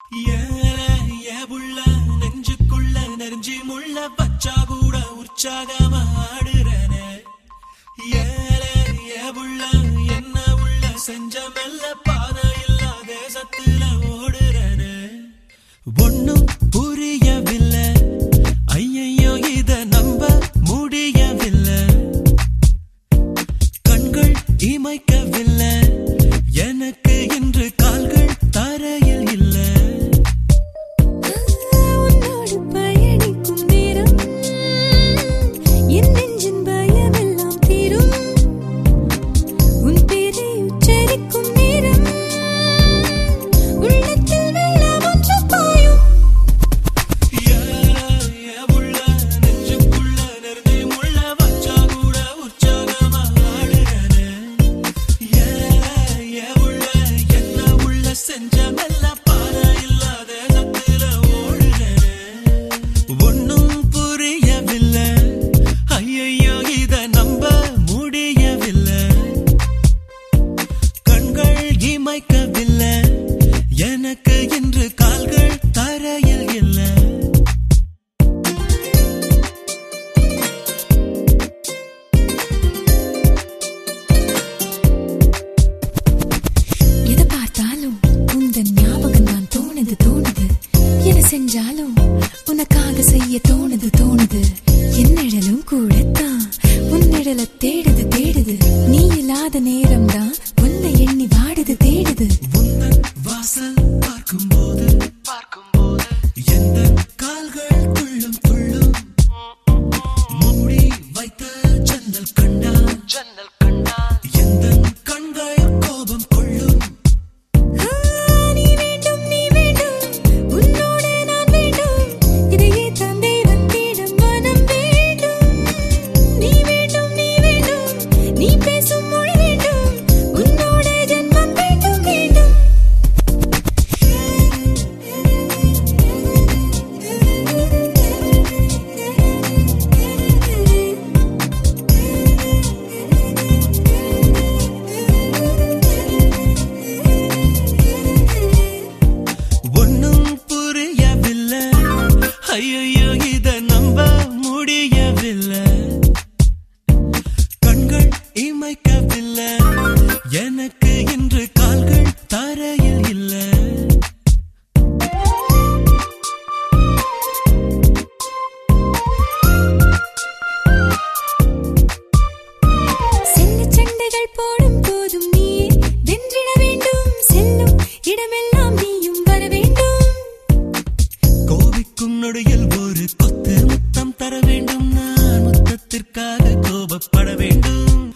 ஏலே, ஏ புள்ள, நெஞ்சுக்குள்ள நெருஞ்சி முள்ள பச்சா கூட உற்சாகமா ஆடுறனே ஏலே, ஏ புள்ள, என்ன உள்ள செஞ்ச மெல்ல பாதை இல்லா தேசத்துல ஓடுறனே ஒண்ணும் புரியவில்லை ஐயையோ இத நம்ப முடியவில்லை கண்கள் இமைக்கவில்லை எனக்கு இன்று கால்கள் தரையில் இல்லை உன்னோடு பயணிக்கும் நேரம் என் நெஞ்சின் பயமெல்லாம் தீரும் உன் பேரை உச்சரிக்கும் நேரம் உள்ளத்தில் வெள்ளம் ஒன்று பாயும் ஏலே, ஏ புள்ள, நெஞ்சுக்குள்ள நெருஞ்சி முள்ள வச்சா கூட உற்சாகமா ஆடுறனே. ஏலே, ஏ புள்ள, என்ன உள்ள செஞ்ச மெல்ல பாறை இல்லா தேசத்துல ஓடுறனே. ஒண்ணும் புரியவில்லை ஐயையோ இத நம்ப முடியவில்லை கண்கள் இமைக்கவில்லை எனக்கு இன்று கால்கள் தரையில் இல்லை எதை பார்த்தாலும் உந்தன் ஞாபகம் தான் தோணுது தோணுது எதை செஞ்சாலும் உனக்காக செய்ய தோணுது தோணுது என் நிழலும் கூடத்தான் உன் நிழலை தேடுது தேடுது நீ இல்லாத நேரம் தான் உன்னை எண்ணி வாடுது தேடுது உந்தன் வாசல் பார்க்கும்போது பார்க்கும்போது எந்த கால்கள் துள்ளும் துள்ளும் மூடி வைத்த ஜன்னல் கண்டா ஜன்னல் கண்டா எந்த கண்கள் கோபம் கொள்ளும் ஆ, நீ வேண்டும் நீ வேண்டும் உன்னோடு நான் வேண்டும் இதையே தந்தை வந்திடம் மனம் வேண்டும் நீ வேண்டும் நீ வேண்டும் நீ பேசும் மொழி வேண்டும் உன்னோட ஜென்மம் வேண்டும் வேண்டும் ஒண்ணும் புரியவில்லை ஐயோ இத நம்ப முடியவில்லை கண்கள் இமைக்கவில்லை எனக்கு இன்று கால்கள் தரையில் இல்லை செல்ல சண்டைகள் போடும் போதும் நீயே வென்றிட வேண்டும் செல்லும் இடமெல்லாம் நீயும் வர வேண்டும் கோபிக்கும் நொடியில் ஒரு கொத்து முத்தம் தர வேண்டும் நான் முத்தத்திற்காக கோபப்பட வேண்டும்